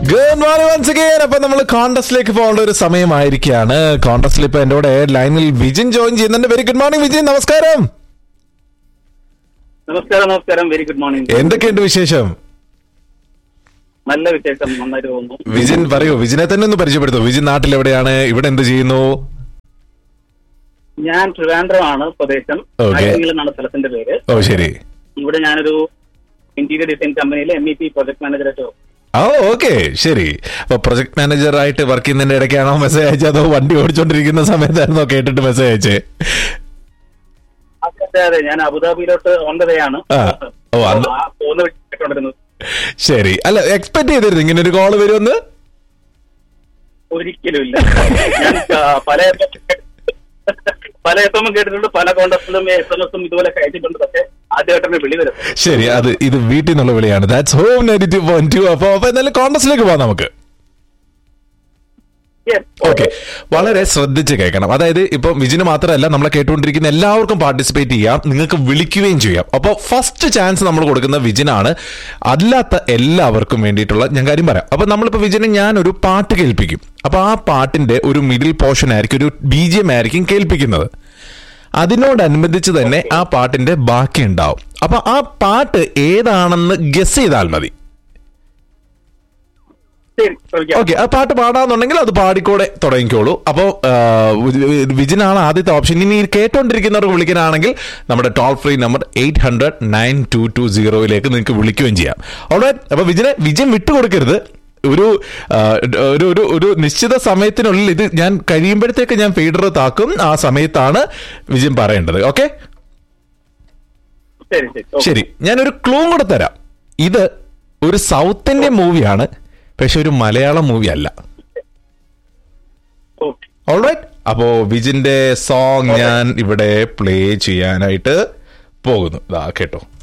Good morning once again അപ്പൊ നമ്മൾ കോൺടസ്റ്റിലേക്ക് പോകേണ്ട ഒരു സമയമായിരിക്കാണ് കോൺടസ്റ്റിൽ ഇപ്പൊ എന്റെ കൂടെ ലൈനിൽ വിജിൻ ജോയിൻ ചെയ്യുന്നുണ്ട് വെരി ഗുഡ് മോർണിംഗ് വിജിൻ നമസ്കാരം നമസ്കാരം നമസ്കാരം വെരി ഗുഡ് മോർണിംഗ് എന്തൊക്കെയുണ്ട് വിശേഷം നല്ല വിശേഷം നന്നായിട്ട് തോന്നുന്നു വിജിൻ പറയൂ വിജിനെ തന്നെ ഒന്ന് പരിചയപ്പെടുത്തൂ വിജിൻ നാട്ടിൽ എവിടെയാണ് ഇവിടെ എന്ത് ചെയ്യുന്നു ഞാൻ ട്രിവാൻഡ്രമാണ് പ്രദേശം Okay. ആയിരങ്ങൾ എന്നാണ് സ്ഥലത്തിന്റെ പേര് ഓ ശരി ഇവിടെ ഞാനൊരു ഇന്റീരിയർ ഡിസൈൻ കമ്പനിയിലെ എം ഇ പി പ്രൊജക്ട് മാനേജറായിട്ട് ഓ ഓക്കെ ശരി അപ്പൊ പ്രൊജക്ട് മാനേജർ ആയിട്ട് വർക്ക് ചെയ്യുന്നതിന്റെ ഇടയ്ക്കാണോ മെസ്സേജ് അയച്ചത് അതോ വണ്ടി ഓടിച്ചോണ്ടിരിക്കുന്ന സമയത്തായിരുന്നോ കേട്ടിട്ട് മെസ്സേജ് അയച്ചേ അതെ അതെ ഞാൻ അബുദാബിയിലോട്ട് ഓൺ ദ വേ ആണ് ആ. ഓ, അന്ന്- ആ, പോകുന്ന വിട്ടിട്ടുണ്ടിരുന്നത് ശരി അല്ല എക്സ്പെക്ട് ചെയ്തിരുന്നു ഇങ്ങനെ ഒരു കോള് വരുമെന്ന് ഒരിക്കലും ഇല്ല ഞാൻ ആ, പല പല എഫ് എമ്മും കേട്ടിട്ടുണ്ട് പല കോൺടാക്റ്റിലും എസ് എം എസും ഇതുപോലെ അയച്ചിട്ടുണ്ട് പക്ഷെ ആദ്യമായിട്ടാണ് വിളി വരുന്നത് ശരി അത് ഇത് വീട്ടിൽ നിന്നുള്ള വിളിയാണ് that's home negative point too അപ്പൊ അപ്പൊ എന്തായാലും കോൺടസ്റ്റിലേക്ക് പോവാം നമുക്ക് Yes. ഓക്കെ വളരെ ശ്രദ്ധിച്ച് കേൾക്കണം അതായത് ഇപ്പൊ വിജിന് മാത്രമല്ല നമ്മളെ കേട്ടുകൊണ്ടിരിക്കുന്ന എല്ലാവർക്കും പാർട്ടിസിപ്പേറ്റ് ചെയ്യാം നിങ്ങൾക്ക് വിളിക്കുകയും ചെയ്യാം അപ്പോൾ ഫസ്റ്റ് ചാൻസ് നമ്മൾ കൊടുക്കുന്ന വിജിനാണ് അല്ലാത്ത എല്ലാവർക്കും വേണ്ടിയിട്ടുള്ള ഞാൻ കാര്യം പറയാം അപ്പൊ നമ്മളിപ്പോ വിജിനെ ഞാൻ ഒരു പാട്ട് കേൾപ്പിക്കും അപ്പൊ ആ പാട്ടിന്റെ ഒരു മിഡിൽ പോർഷൻ ആയിരിക്കും ഒരു ബി ജി എം ആയിരിക്കും കേൾപ്പിക്കുന്നത് അതിനോടനുബന്ധിച്ച് തന്നെ ആ പാട്ടിന്റെ ബാക്കി ഉണ്ടാവും അപ്പൊ ആ പാട്ട് ഏതാണെന്ന് ഗസ് ചെയ്താൽ മതി ശരി ശ്രമിക്കാം ഓക്കെ ആ പാട്ട് പാടാന്നുണ്ടെങ്കിൽ അത് പാടിക്കോടെ തുടങ്ങിക്കോളൂ അപ്പോൾ വിജിനാണ് ആദ്യത്തെ ഓപ്ഷൻ ഇനി കേട്ടോണ്ടിരിക്കുന്നവർക്ക് വിളിക്കാനാണെങ്കിൽ നമ്മുടെ toll free number eight hundred nine two two സീറോയിലേക്ക് നിങ്ങൾക്ക് വിളിക്കുകയും ചെയ്യാം അവിടെ അപ്പൊ വിജിനെ വിജയം വിട്ടുകൊടുക്കരുത് ഒരു ആ, ഒരു ഒരു ഒരു നിശ്ചിത സമയത്തിനുള്ളിൽ ഇത് ഞാൻ കഴിയുമ്പോഴത്തേക്ക് ഞാൻ ഫീഡർ താക്കും ആ സമയത്താണ് വിജയം പറയേണ്ടത് ഓക്കെ ശരി ശരി ഓക്കേ. ശരി ഞാനൊരു ക്ലൂ കൂടെ തരാം ഇത് ഒരു സൗത്ത് ഇന്ത്യൻ മൂവിയാണ് പക്ഷെ ഒരു മലയാളം മൂവി അല്ല ഓക്കേ. ഓൾറൈറ്റ് അപ്പോ വിജിന്റെ സോങ് ഞാൻ ഇവിടെ പ്ലേ ചെയ്യാനായിട്ട് പോകുന്നു ഇതാ കേട്ടോ